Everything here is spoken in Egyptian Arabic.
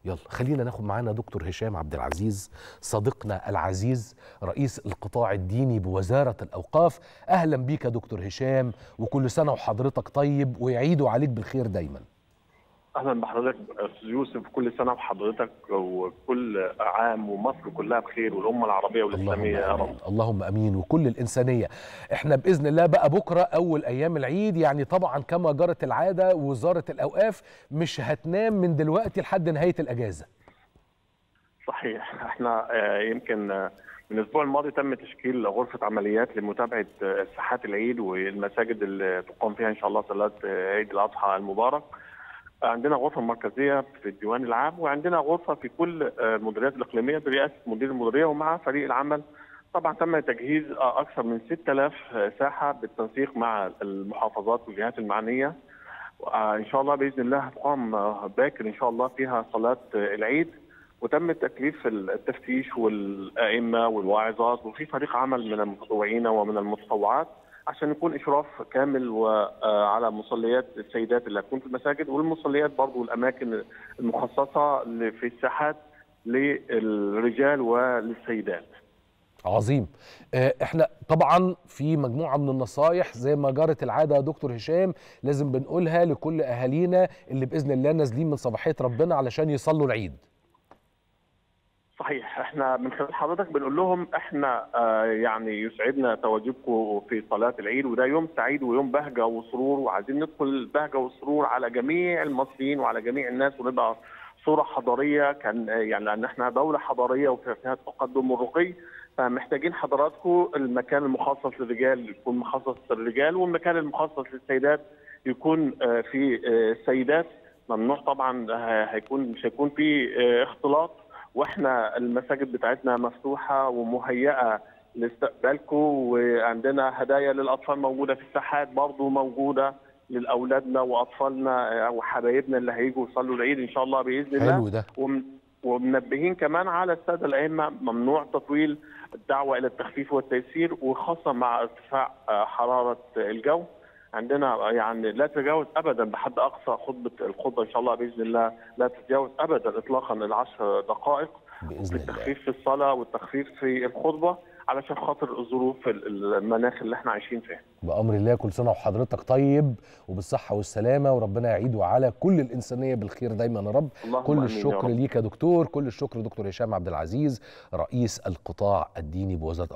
يلا خلينا ناخد معانا دكتور هشام عبد العزيز صديقنا العزيز رئيس القطاع الديني بوزارة الأوقاف أهلا بيك يا دكتور هشام وكل سنة وحضرتك طيب ويعيدوا عليك بالخير دايما اهلا بحضرتك استاذ يوسف كل سنه وحضرتك وكل عام ومصر كلها بخير والامه العربيه والاسلاميه يا اللهم رب أمين. اللهم امين وكل الانسانيه احنا باذن الله بقى بكره اول ايام العيد يعني طبعا كما جرت العاده وزاره الاوقاف مش هتنام من دلوقتي لحد نهايه الاجازه صحيح احنا آه، يمكن آه، من الاسبوع الماضي تم تشكيل غرفه عمليات لمتابعه آه، ساحات العيد والمساجد اللي تقام فيها ان شاء الله صلاه آه، عيد الاضحى المبارك عندنا غرفه مركزيه في الديوان العام وعندنا غرفه في كل آه، المديريات الاقليميه برئاسه مدير المديريه ومع فريق العمل طبعا تم تجهيز آه، اكثر من 6000 ساحه بالتنسيق مع المحافظات والجهات المعنيه آه، ان شاء الله باذن الله هتقام آه، باكر ان شاء الله فيها صلاه آه، العيد وتم تكليف التفتيش والائمه والواعظات وفي فريق عمل من المتطوعين ومن المتطوعات عشان يكون اشراف كامل وعلى مصليات السيدات اللي هتكون في المساجد والمصليات برضو الاماكن المخصصه اللي في الساحات للرجال وللسيدات. عظيم آه، احنا طبعا في مجموعه من النصايح زي ما جرت العاده يا دكتور هشام لازم بنقولها لكل اهالينا اللي باذن الله نازلين من صباحيه ربنا علشان يصلوا العيد صحيح احنا من خلال حضرتك بنقول لهم احنا آه يعني يسعدنا تواجدكم في صلاه العيد وده يوم سعيد ويوم بهجه وسرور وعايزين ندخل البهجه والسرور على جميع المصريين وعلى جميع الناس ونبقى صوره حضاريه كان يعني لان احنا دوله حضاريه وفيها التقدم والرقي فمحتاجين حضراتكم المكان المخصص للرجال يكون مخصص للرجال والمكان المخصص للسيدات يكون آه في آه السيدات ممنوع طبعا آه، هيكون مش هيكون في آه، اختلاط واحنا المساجد بتاعتنا مفتوحه ومهيئه لاستقبالكم وعندنا هدايا للاطفال موجوده في الساحات برضو موجوده لاولادنا واطفالنا وحبايبنا اللي هيجوا يصلوا العيد ان شاء الله باذن الله حلو ده وم- ومنبهين كمان على الساده الائمه ممنوع تطويل الدعوه الى التخفيف والتيسير وخاصه مع ارتفاع آه، حراره الجو عندنا يعني لا تتجاوز ابدا بحد اقصى خطبه الخطبه ان شااء الله باذن الله لا تتجاوز ابدا اطلاقا العشر دقائق باذن الله التخفيف في الصلاه والتخفيف في الخطبه علشان خاطر الظروف ال- المناخ اللي احنا عايشين فيه بامر الله كل سنه وحضرتك طيب وبالصحه والسلامه وربنا يعيده على كل الانسانيه بالخير دايما يا رب اللهم كل آمين يا الشكر رب. ليك يا دكتور كل الشكر دكتور هشام عبد العزيز رئيس القطاع الديني بوزاره